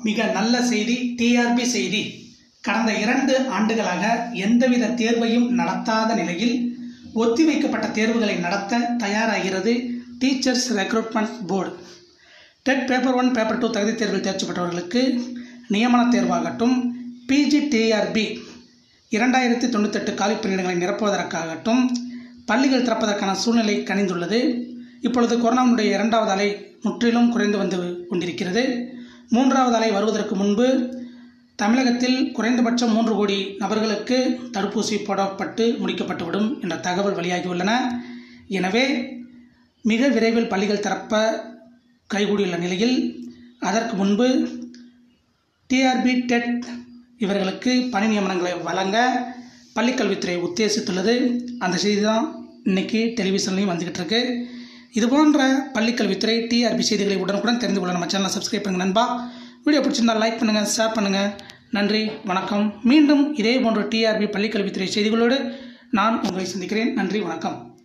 மிக நல்ல செய்தி டிஆர்பி செய்தி கடந்த இரண்டு ஆண்டுகளாக எந்தவித தேர்வையும் நடத்தாத நிலையில் ஒத்திவைக்கப்பட்ட தேர்வுகளை நடத்த தயாராகிறது teachers recruitment board TET paper one paper two தகுதி தேர்வில் தேர்ச்சி பெற்றவர்களுக்கு நியமன தேர்வாகட்டும் பிஜி டிஆர்பி இரண்டாயிரத்தி தொண்ணூத்தெட்டு காலிப் பணியிடங்களை நிரப்புவதற்காகட்டும் பள்ளிகள் திறப்பதற்கான சூழ்நிலை கணிந்துள்ளது இப்பொழுது கொரோனாவுடைய இரண்டாவது அலை முற்றிலும் குறைந்து வந்து கொண்டிருக்கிறது மூன்றாவது அலை வருவதற்கு முன்பு தமிழகத்தில் குறைந்தபட்சம் மூன்று கோடி நபர்களுக்கு தடுப்பூசி போடப்பட்டு முடிக்கப்பட்டுவிடும் என்ற தகவல் வெளியாகியுள்ளன எனவே மிக விரைவில் பள்ளிகள் திறப்ப கைகூடியுள்ள நிலையில் அதற்கு முன்பு டிஆர்பி டெட் இவர்களுக்கு பணி நியமனங்களை வழங்க பள்ளிக்கல்வித்துறை உத்தேசித்துள்ளது அந்த செய்தி தான் இன்றைக்கி டெலிவிஷன்லையும் வந்துக்கிட்டு இருக்கு இது போன்ற பள்ளிக்கல்வித்துறை டிஆர்பி செய்திகளை உடனுக்குடன் தெரிந்து கொள்ள நம்ம சேனலை சப்ஸ்கிரைப் பண்ணுங்க நண்பா வீடியோ பிடிச்சிருந்தால் லைக் பண்ணுங்கள் ஷேர் பண்ணுங்கள் நன்றி வணக்கம் மீண்டும் இதே போன்ற டிஆர்பி பள்ளிக்கல்வித்துறை செய்திகளோடு நான் உங்களை சந்திக்கிறேன் நன்றி வணக்கம்